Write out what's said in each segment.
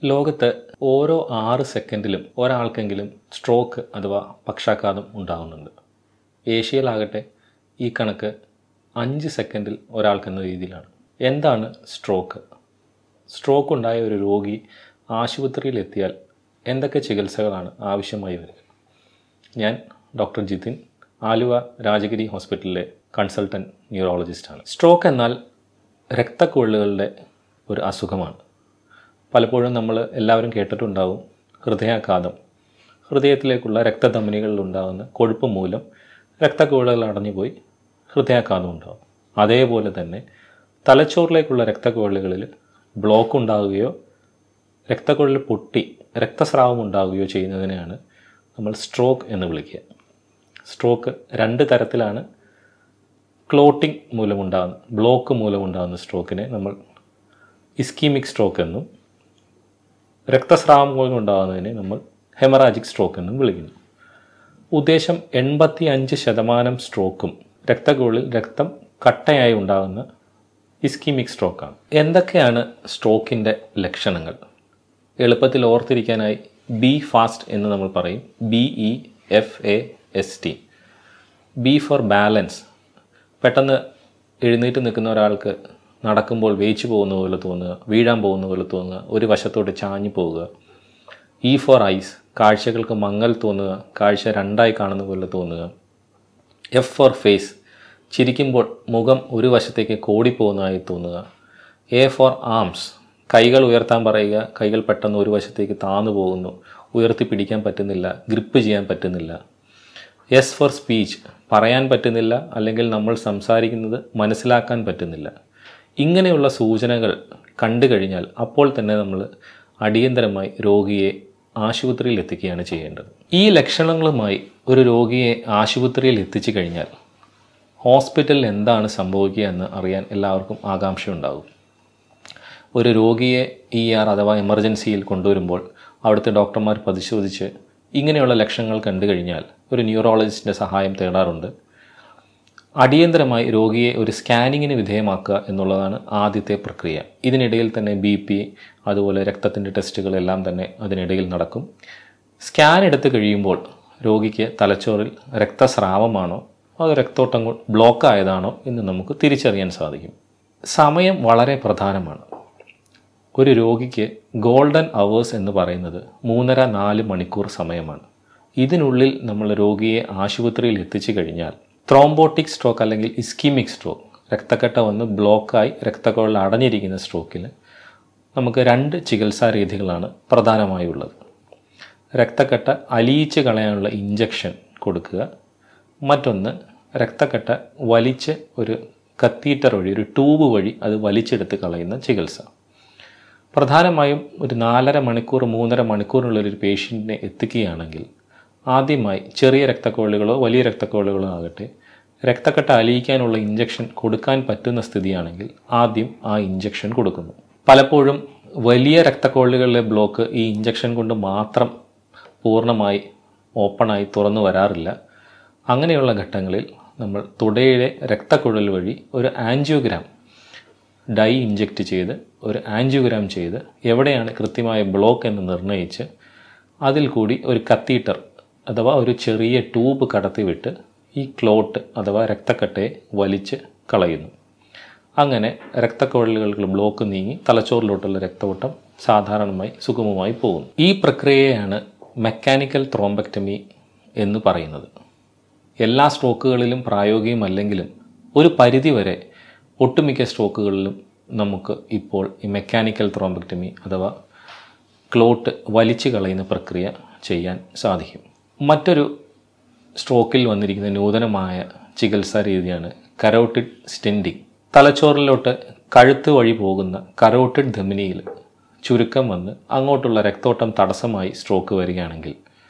ലോകത്ത് ഓരോ ആറ് സെക്കൻഡിലും ഒരാൾക്കെങ്കിലും സ്ട്രോക്ക് അഥവാ പക്ഷാഘാതം ഉണ്ടാകുന്നുണ്ട് ഏഷ്യയിലാകട്ടെ ഈ കണക്ക് അഞ്ച് സെക്കൻഡിൽ ഒരാൾക്കെന്ന രീതിയിലാണ് എന്താണ് സ്ട്രോക്ക് സ്ട്രോക്ക് ഉണ്ടായ ഒരു രോഗി ആശുപത്രിയിൽ എത്തിയാൽ എന്തൊക്കെ ചികിത്സകളാണ് ആവശ്യമായി വരിക ഞാൻ ഡോക്ടർ ജിതിൻ ആലുവ രാജഗിരി ഹോസ്പിറ്റലിലെ കൺസൾട്ടൻറ്റ് ന്യൂറോളജിസ്റ്റാണ് സ്ട്രോക്ക് എന്നാൽ രക്തക്കൊള്ളുകളുടെ ഒരു അസുഖമാണ് പലപ്പോഴും നമ്മൾ എല്ലാവരും കേട്ടിട്ടുണ്ടാവും ഹൃദയാഘാതം ഹൃദയത്തിലേക്കുള്ള രക്തധമനികളിൽ ഉണ്ടാകുന്ന കൊഴുപ്പ് മൂലം രക്തക്കുഴലുകൾ അടഞ്ഞുപോയി ഹൃദയാഘാതം ഉണ്ടാകും അതേപോലെ തന്നെ തലച്ചോറിലേക്കുള്ള രക്തക്കുഴലുകളിൽ ബ്ലോക്ക് ഉണ്ടാവുകയോ രക്തക്കുഴൽ പൊട്ടി രക്തസ്രാവം ഉണ്ടാവുകയോ ചെയ്യുന്നതിനെയാണ് നമ്മൾ സ്ട്രോക്ക് എന്ന് വിളിക്കുക സ്ട്രോക്ക് രണ്ട് തരത്തിലാണ് ക്ലോട്ടിംഗ് മൂലമുണ്ടാകുന്ന ബ്ലോക്ക് മൂലമുണ്ടാകുന്ന സ്ട്രോക്കിനെ നമ്മൾ ഇസ്കീമിക് സ്ട്രോക്ക് എന്നും രക്തസ്രാവം മൂലം ഉണ്ടാകുന്നതിനെ നമ്മൾ ഹെമറാജിക് സ്ട്രോക്ക് എന്നും വിളിക്കുന്നു ഉദ്ദേശം എൺപത്തി അഞ്ച് ശതമാനം സ്ട്രോക്കും രക്തക്കുഴലിൽ രക്തം കട്ടയായി ഉണ്ടാകുന്ന ഇസ്കീമിക് സ്ട്രോക്കാണ് എന്തൊക്കെയാണ് സ്ട്രോക്കിൻ്റെ ലക്ഷണങ്ങൾ എളുപ്പത്തിൽ ഓർത്തിരിക്കാനായി ബി ഫാസ്റ്റ് എന്ന് നമ്മൾ പറയും B E F A S T B for balance പെട്ടെന്ന് എഴുന്നേറ്റ് നിൽക്കുന്ന ഒരാൾക്ക് നടക്കുമ്പോൾ വേച്ചു പോകുന്ന പോലെ തോന്നുക വീഴാൻ പോകുന്ന പോലെ തോന്നുക ഒരു വശത്തോട്ട് ചാഞ്ഞു പോവുക ഇ ഫോർ ഐസ് കാഴ്ചകൾക്ക് മങ്ങൽ തോന്നുക കാഴ്ച രണ്ടായി കാണുന്ന പോലെ തോന്നുക എഫ് ഫോർ ഫേസ് ചിരിക്കുമ്പോൾ മുഖം ഒരു വശത്തേക്ക് കോടിപ്പോകുന്നതായി തോന്നുക എ ഫോർ ആംസ് കൈകൾ ഉയർത്താൻ പറയുക കൈകൾ പെട്ടെന്ന് ഒരു വശത്തേക്ക് താന്നു പോകുന്നു ഉയർത്തി പിടിക്കാൻ പറ്റുന്നില്ല ഗ്രിപ്പ് ചെയ്യാൻ പറ്റുന്നില്ല എസ് ഫോർ സ്പീച്ച് പറയാൻ പറ്റുന്നില്ല അല്ലെങ്കിൽ നമ്മൾ സംസാരിക്കുന്നത് മനസ്സിലാക്കാൻ പറ്റുന്നില്ല ഇങ്ങനെയുള്ള സൂചനകൾ കണ്ടു കഴിഞ്ഞാൽ അപ്പോൾ തന്നെ നമ്മൾ അടിയന്തരമായി രോഗിയെ ആശുപത്രിയിൽ എത്തിക്കുകയാണ് ചെയ്യേണ്ടത് ഈ ലക്ഷണങ്ങളുമായി ഒരു രോഗിയെ ആശുപത്രിയിൽ എത്തിച്ചു കഴിഞ്ഞാൽ ഹോസ്പിറ്റലിൽ എന്താണ് സംഭവിക്കുക എന്ന് അറിയാൻ എല്ലാവർക്കും ആകാംക്ഷയുണ്ടാകും ഒരു രോഗിയെ ഇ ആർ അഥവാ എമർജൻസിയിൽ കൊണ്ടുവരുമ്പോൾ അവിടുത്തെ ഡോക്ടർമാർ പരിശോധിച്ച് ഇങ്ങനെയുള്ള ലക്ഷണങ്ങൾ കണ്ടു കഴിഞ്ഞാൽ ഒരു ന്യൂറോളജിസ്റ്റിൻ്റെ സഹായം തേടാറുണ്ട് അടിയന്തരമായി രോഗിയെ ഒരു സ്കാനിങ്ങിന് വിധേയമാക്കുക എന്നുള്ളതാണ് ആദ്യത്തെ പ്രക്രിയ ഇതിനിടയിൽ തന്നെ ബി പി അതുപോലെ രക്തത്തിൻ്റെ ടെസ്റ്റുകളെല്ലാം തന്നെ അതിനിടയിൽ നടക്കും സ്കാൻ എടുത്തു കഴിയുമ്പോൾ രോഗിക്ക് തലച്ചോറിൽ രക്തസ്രാവമാണോ അതോ രക്തോട്ടം ബ്ലോക്ക് ആയതാണോ എന്ന് നമുക്ക് തിരിച്ചറിയാൻ സാധിക്കും സമയം വളരെ പ്രധാനമാണ് ഒരു രോഗിക്ക് ഗോൾഡൻ അവേഴ്സ് എന്ന് പറയുന്നത് മൂന്നര നാല് മണിക്കൂർ സമയമാണ് ഇതിനുള്ളിൽ നമ്മൾ രോഗിയെ ആശുപത്രിയിൽ എത്തിച്ചു കഴിഞ്ഞാൽ ത്രോംബോട്ടിക് സ്ട്രോക്ക് അല്ലെങ്കിൽ ഇസ്കീമിക് സ്ട്രോക്ക് രക്തക്കട്ട വന്ന് ബ്ലോക്കായി രക്തക്കുഴൽ അടഞ്ഞിരിക്കുന്ന സ്ട്രോക്കിൽ നമുക്ക് രണ്ട് ചികിത്സാ രീതികളാണ് പ്രധാനമായുള്ളത് രക്തക്കട്ട അലിയിച്ച് കളയാനുള്ള ഇഞ്ചക്ഷൻ കൊടുക്കുക മറ്റൊന്ന് രക്തക്കട്ട വലിച്ച് ഒരു കത്തീറ്റർ വഴി ഒരു ട്യൂബ് വഴി അത് വലിച്ചെടുത്ത് കളയുന്ന ചികിത്സ പ്രധാനമായും ഒരു നാലര മണിക്കൂർ മൂന്നര മണിക്കൂറിനുള്ള ഒരു പേഷ്യൻറ്റിനെ എത്തിക്കുകയാണെങ്കിൽ ആദ്യമായി ചെറിയ രക്തക്കോളുകളോ വലിയ രക്തക്കോളുകളോ ആകട്ടെ രക്തക്കട്ട അലിയിക്കാനുള്ള ഇഞ്ചക്ഷൻ കൊടുക്കാൻ പറ്റുന്ന സ്ഥിതിയാണെങ്കിൽ ആദ്യം ആ ഇഞ്ചക്ഷൻ കൊടുക്കുന്നു പലപ്പോഴും വലിയ രക്തക്കോളുകളിലെ ബ്ലോക്ക് ഈ ഇഞ്ചക്ഷൻ കൊണ്ട് മാത്രം പൂർണ്ണമായി ഓപ്പണായി തുറന്നു വരാറില്ല അങ്ങനെയുള്ള ഘട്ടങ്ങളിൽ നമ്മൾ തുടയിലെ രക്തക്കുഴൽ വഴി ഒരു ആൻജിയോഗ്രാം ഡൈ ഇഞ്ചെക്റ്റ് ചെയ്ത് ഒരു ആൻജിയോഗ്രാം ചെയ്ത് എവിടെയാണ് കൃത്യമായ ബ്ലോക്ക് എന്ന് നിർണ്ണയിച്ച് അതിൽ കൂടി ഒരു കത്തീറ്റർ അഥവാ ഒരു ചെറിയ ട്യൂബ് കടത്തിവിട്ട് ഈ ക്ലോട്ട് അഥവാ രക്തക്കട്ടയെ വലിച്ച് കളയുന്നു അങ്ങനെ രക്തക്കുഴലുകൾക്ക് ബ്ലോക്ക് നീങ്ങി തലച്ചോറിലോട്ടുള്ള രക്തഓട്ടം സാധാരണമായി സുഗമമായി പോകുന്നു ഈ പ്രക്രിയയാണ് മെക്കാനിക്കൽ ത്രോംബക്ടമി എന്ന് പറയുന്നത് എല്ലാ സ്ട്രോക്കുകളിലും പ്രായോഗികമല്ലെങ്കിലും ഒരു പരിധിവരെ ഒട്ടുമിക്ക സ്ട്രോക്കുകളിലും നമുക്ക് ഇപ്പോൾ ഈ മെക്കാനിക്കൽ ത്രോംബക്ടമി അഥവാ ക്ലോട്ട് വലിച്ചു കളയുന്ന പ്രക്രിയ ചെയ്യാൻ സാധിക്കും മറ്റൊരു സ്ട്രോക്കിൽ വന്നിരിക്കുന്ന നൂതനമായ ചികിത്സാ രീതിയാണ് കരോട്ടിഡ് സ്റ്റെൻഡിങ് തലച്ചോറിലോട്ട് കഴുത്ത് വഴി പോകുന്ന കരോട്ടിഡ് ധമനിയിൽ ചുരുക്കം വന്ന് അങ്ങോട്ടുള്ള രക്തോട്ടം തടസ്സമായി സ്ട്രോക്ക് വരികയാണെങ്കിൽ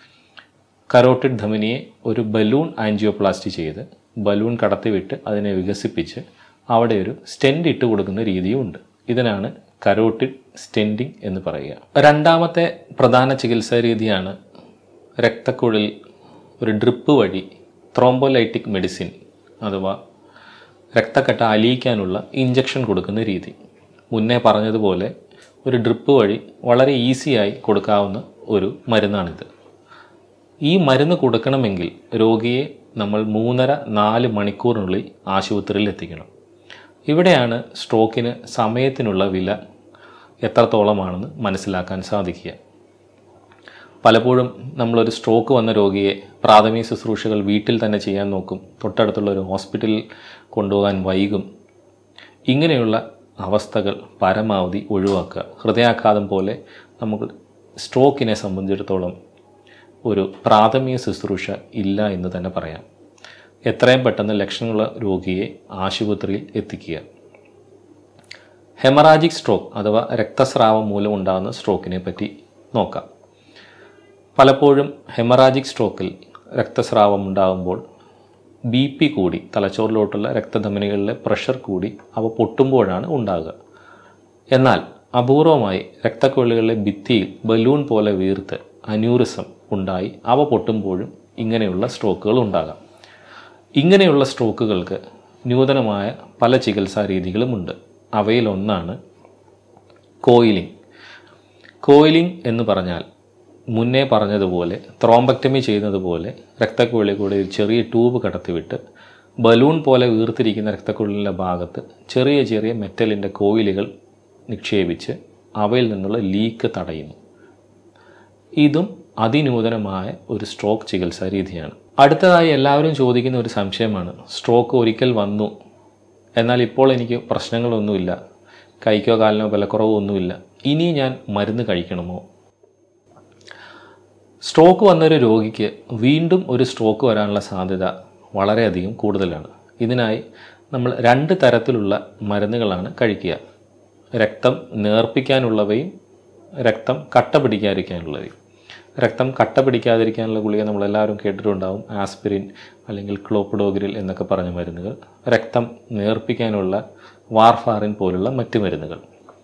കരോട്ടിഡ് ധമനിയെ ഒരു ബലൂൺ ആൻജിയോപ്ലാസ്റ്റി ചെയ്ത് ബലൂൺ കടത്തിവിട്ട് അതിനെ വികസിപ്പിച്ച് അവിടെ ഒരു സ്റ്റെൻഡ് ഇട്ട് കൊടുക്കുന്ന രീതിയുമുണ്ട് ഇതിനാണ് കരോട്ടിഡ് സ്റ്റെൻഡിങ് എന്ന് പറയുക രണ്ടാമത്തെ പ്രധാന ചികിത്സാ രീതിയാണ് രക്തക്കുഴൽ ഒരു ഡ്രിപ്പ് വഴി ത്രോംബോലൈറ്റിക് മെഡിസിൻ അഥവാ രക്തക്കട്ട അലിയിക്കാനുള്ള ഇഞ്ചക്ഷൻ കൊടുക്കുന്ന രീതി മുന്നേ പറഞ്ഞതുപോലെ ഒരു ഡ്രിപ്പ് വഴി വളരെ ഈസിയായി കൊടുക്കാവുന്ന ഒരു മരുന്നാണിത് ഈ മരുന്ന് കൊടുക്കണമെങ്കിൽ രോഗിയെ നമ്മൾ മൂന്നര നാല് മണിക്കൂറിനുള്ളിൽ ആശുപത്രിയിൽ എത്തിക്കണം ഇവിടെയാണ് സ്ട്രോക്കിന് സമയത്തിനുള്ള വില എത്രത്തോളമാണെന്ന് മനസ്സിലാക്കാൻ സാധിക്കുക പലപ്പോഴും നമ്മളൊരു സ്ട്രോക്ക് വന്ന രോഗിയെ പ്രാഥമിക ശുശ്രൂഷകൾ വീട്ടിൽ തന്നെ ചെയ്യാൻ നോക്കും തൊട്ടടുത്തുള്ള ഒരു ഹോസ്പിറ്റലിൽ കൊണ്ടുപോകാൻ വൈകും ഇങ്ങനെയുള്ള അവസ്ഥകൾ പരമാവധി ഒഴിവാക്കുക ഹൃദയാഘാതം പോലെ നമുക്ക് സ്ട്രോക്കിനെ സംബന്ധിച്ചിടത്തോളം ഒരു പ്രാഥമിക ശുശ്രൂഷ ഇല്ല എന്ന് തന്നെ പറയാം എത്രയും പെട്ടെന്ന് ലക്ഷണമുള്ള രോഗിയെ ആശുപത്രിയിൽ എത്തിക്കുക ഹെമറാജിക് സ്ട്രോക്ക് അഥവാ രക്തസ്രാവം മൂലം ഉണ്ടാകുന്ന സ്ട്രോക്കിനെ പറ്റി നോക്കാം പലപ്പോഴും ഹെമറാജിക് സ്ട്രോക്കിൽ രക്തസ്രാവം ഉണ്ടാകുമ്പോൾ ബി പി കൂടി തലച്ചോറിലോട്ടുള്ള രക്തധമനികളിലെ പ്രഷർ കൂടി അവ പൊട്ടുമ്പോഴാണ് ഉണ്ടാകുക എന്നാൽ അപൂർവമായി രക്തക്കൊള്ളികളിലെ ഭിത്തിയിൽ ബലൂൺ പോലെ വീർത്ത് അന്യൂറിസം ഉണ്ടായി അവ പൊട്ടുമ്പോഴും ഇങ്ങനെയുള്ള സ്ട്രോക്കുകൾ ഉണ്ടാകാം ഇങ്ങനെയുള്ള സ്ട്രോക്കുകൾക്ക് നൂതനമായ പല ചികിത്സാ രീതികളുമുണ്ട് അവയിലൊന്നാണ് കോയിലിംഗ് കോയിലിംഗ് എന്ന് പറഞ്ഞാൽ മുന്നേ പറഞ്ഞതുപോലെ ത്രോംബക്ടമി ചെയ്യുന്നതുപോലെ രക്തക്കുഴലി കൂടെ ഒരു ചെറിയ ട്യൂബ് കടത്തിവിട്ട് ബലൂൺ പോലെ വീർത്തിരിക്കുന്ന രക്തക്കുഴലിൻ്റെ ഭാഗത്ത് ചെറിയ ചെറിയ മെറ്റലിൻ്റെ കോയിലുകൾ നിക്ഷേപിച്ച് അവയിൽ നിന്നുള്ള ലീക്ക് തടയുന്നു ഇതും അതിനൂതനമായ ഒരു സ്ട്രോക്ക് ചികിത്സാ രീതിയാണ് അടുത്തതായി എല്ലാവരും ചോദിക്കുന്ന ഒരു സംശയമാണ് സ്ട്രോക്ക് ഒരിക്കൽ വന്നു എന്നാൽ ഇപ്പോൾ എനിക്ക് പ്രശ്നങ്ങളൊന്നുമില്ല കൈക്കോ കാലിനോ ബലക്കുറവോ ഒന്നുമില്ല ഇനി ഞാൻ മരുന്ന് കഴിക്കണമോ സ്ട്രോക്ക് വന്നൊരു രോഗിക്ക് വീണ്ടും ഒരു സ്ട്രോക്ക് വരാനുള്ള സാധ്യത വളരെയധികം കൂടുതലാണ് ഇതിനായി നമ്മൾ രണ്ട് തരത്തിലുള്ള മരുന്നുകളാണ് കഴിക്കുക രക്തം നേർപ്പിക്കാനുള്ളവയും രക്തം കട്ട പിടിക്കാതിരിക്കാനുള്ളവയും രക്തം കട്ട പിടിക്കാതിരിക്കാനുള്ള ഗുളിക നമ്മളെല്ലാവരും കേട്ടിട്ടുണ്ടാവും ആസ്പിരിൻ അല്ലെങ്കിൽ ക്ലോപ്പിഡോഗ്രിൽ എന്നൊക്കെ പറഞ്ഞ മരുന്നുകൾ രക്തം നേർപ്പിക്കാനുള്ള വാർഫാറിൻ പോലുള്ള മറ്റ് മരുന്നുകൾ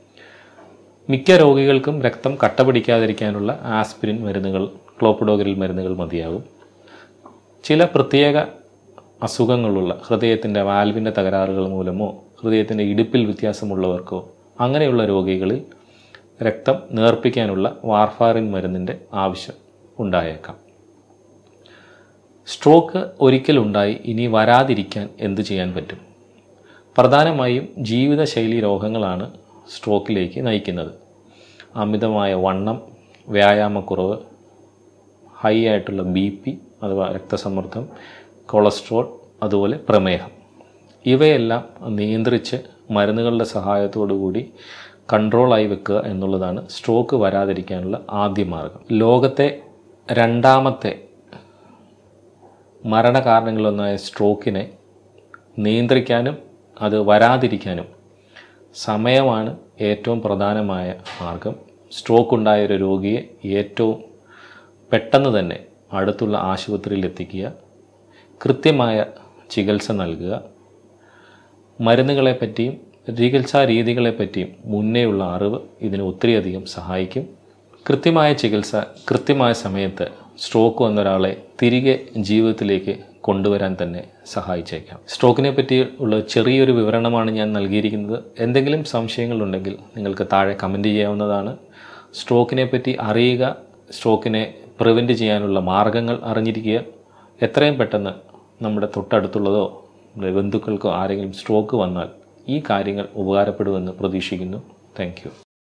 മിക്ക രോഗികൾക്കും രക്തം കട്ട പിടിക്കാതിരിക്കാനുള്ള ആസ്പിരിൻ മരുന്നുകൾ ക്ലോപ്പിഡോഗ്രിൽ മരുന്നുകൾ മതിയാകും ചില പ്രത്യേക അസുഖങ്ങളുള്ള ഹൃദയത്തിൻ്റെ വാൽവിൻ്റെ തകരാറുകൾ മൂലമോ ഹൃദയത്തിൻ്റെ ഇടുപ്പിൽ വ്യത്യാസമുള്ളവർക്കോ അങ്ങനെയുള്ള രോഗികളിൽ രക്തം നേർപ്പിക്കാനുള്ള വാർഫാറിൻ മരുന്നിൻ്റെ ആവശ്യം ഉണ്ടായേക്കാം സ്ട്രോക്ക് ഒരിക്കലുണ്ടായി ഇനി വരാതിരിക്കാൻ എന്ത് ചെയ്യാൻ പറ്റും പ്രധാനമായും ജീവിതശൈലി രോഗങ്ങളാണ് സ്ട്രോക്കിലേക്ക് നയിക്കുന്നത് അമിതമായ വണ്ണം വ്യായാമക്കുറവ് ഹൈ ആയിട്ടുള്ള ബി പി അഥവാ രക്തസമ്മർദ്ദം കൊളസ്ട്രോൾ അതുപോലെ പ്രമേഹം ഇവയെല്ലാം നിയന്ത്രിച്ച് മരുന്നുകളുടെ സഹായത്തോടു കൂടി കൺട്രോളായി വെക്കുക എന്നുള്ളതാണ് സ്ട്രോക്ക് വരാതിരിക്കാനുള്ള ആദ്യ മാർഗം ലോകത്തെ രണ്ടാമത്തെ മരണകാരണങ്ങളൊന്നായ സ്ട്രോക്കിനെ നിയന്ത്രിക്കാനും അത് വരാതിരിക്കാനും സമയമാണ് ഏറ്റവും പ്രധാനമായ മാർഗം സ്ട്രോക്ക് ഉണ്ടായ ഒരു രോഗിയെ ഏറ്റവും പെട്ടെന്ന് തന്നെ അടുത്തുള്ള ആശുപത്രിയിൽ എത്തിക്കുക കൃത്യമായ ചികിത്സ നൽകുക മരുന്നുകളെപ്പറ്റിയും ചികിത്സാ രീതികളെപ്പറ്റിയും മുന്നേയുള്ള അറിവ് ഇതിന് ഒത്തിരിയധികം സഹായിക്കും കൃത്യമായ ചികിത്സ കൃത്യമായ സമയത്ത് സ്ട്രോക്ക് വന്ന ഒരാളെ തിരികെ ജീവിതത്തിലേക്ക് കൊണ്ടുവരാൻ തന്നെ സഹായിച്ചേക്കാം സ്ട്രോക്കിനെ പറ്റി ഉള്ള ചെറിയൊരു വിവരണമാണ് ഞാൻ നൽകിയിരിക്കുന്നത് എന്തെങ്കിലും സംശയങ്ങളുണ്ടെങ്കിൽ നിങ്ങൾക്ക് താഴെ കമൻറ്റ് ചെയ്യാവുന്നതാണ് സ്ട്രോക്കിനെ പറ്റി അറിയുക സ്ട്രോക്കിനെ പ്രിവെൻറ്റ് ചെയ്യാനുള്ള മാർഗങ്ങൾ അറിഞ്ഞിരിക്കുക എത്രയും പെട്ടെന്ന് നമ്മുടെ തൊട്ടടുത്തുള്ളതോ നമ്മുടെ ബന്ധുക്കൾക്കോ ആരെങ്കിലും സ്ട്രോക്ക് വന്നാൽ ഈ കാര്യങ്ങൾ ഉപകാരപ്പെടുമെന്ന് പ്രതീക്ഷിക്കുന്നു താങ്ക്